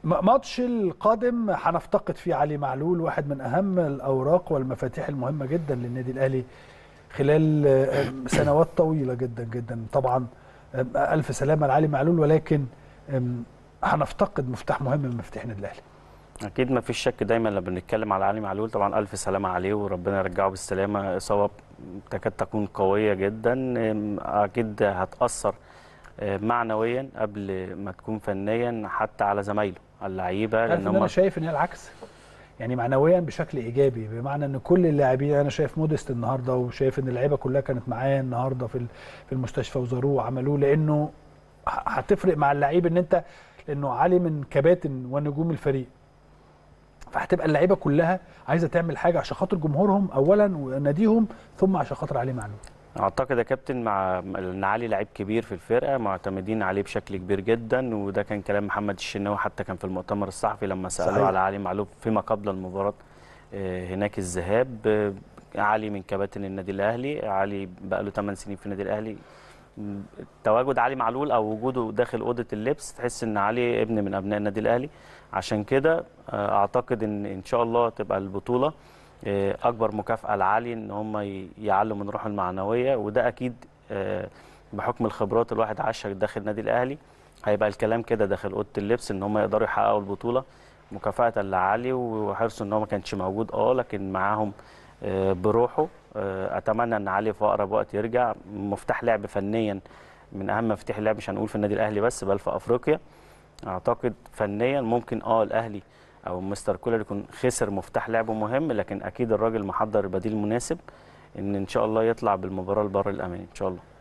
م- ماتش القادم هنفتقد فيه علي معلول واحد من اهم الاوراق والمفاتيح المهمه جدا للنادي الاهلي خلال آه، سنوات طويله جدا جدا طبعا آه، الف سلامه لعلي معلول ولكن آم، هنفتقد مفتاح مهم من مفاتيح النادي الاهلي اكيد ما فيش شك دايما لما بنتكلم على علي معلول طبعا الف سلامه عليه وربنا يرجعه بالسلامه اصابه تكاد تكون قويه جدا أم، اكيد هتاثر أه، معنويا قبل ما تكون فنيا حتى على زمايله اللعيبه عارف لان ان هم انا شايف ان هي العكس يعني معنويا بشكل ايجابي بمعنى ان كل اللاعبين انا شايف موديست النهارده وشايف ان اللعيبه كلها كانت معاه النهارده في ال- في المستشفى وزاروه وعملوه لانه ه- هتفرق مع اللعيب ان انت لانه علي من كباتن ونجوم الفريق فهتبقى اللعيبه كلها عايزه تعمل حاجه عشان خاطر جمهورهم اولا وناديهم ثم عشان خاطر علي معلول اعتقد يا كابتن مع ان علي لعيب كبير في الفرقه معتمدين عليه بشكل كبير جدا وده كان كلام محمد الشناوي حتى كان في المؤتمر الصحفي لما سالوه صحيح. على علي معلول فيما قبل المباراه آه، هناك الذهاب آه، علي من كباتن النادي الاهلي علي بقى له 8 سنين في النادي الاهلي م، تواجد علي معلول او وجوده داخل اوضه اللبس تحس ان علي ابن من ابناء النادي الاهلي عشان كده آه، اعتقد ان ان شاء الله تبقى البطوله آه، اكبر مكافاه لعلي ان هم ي- يعلوا من روحه المعنويه وده اكيد آه، بحكم الخبرات الواحد عاشها داخل النادي الاهلي هيبقى الكلام كده داخل اوضه اللبس ان هم يقدروا يحققوا البطوله مكافاه لعلي وحرصه ان هو ما كانش موجود اه لكن معاهم آه، بروحه آه، اتمنى ان علي في اقرب وقت يرجع مفتاح لعب فنيا من اهم مفاتيح اللعب مش هنقول في النادي الاهلي بس بل في افريقيا اعتقد فنيا ممكن اه الاهلي او مستر كولر يكون خسر مفتاح لعبه مهم لكن اكيد الراجل محضر بديل مناسب ان ان شاء الله يطلع بالمباراه لبر الامان ان شاء الله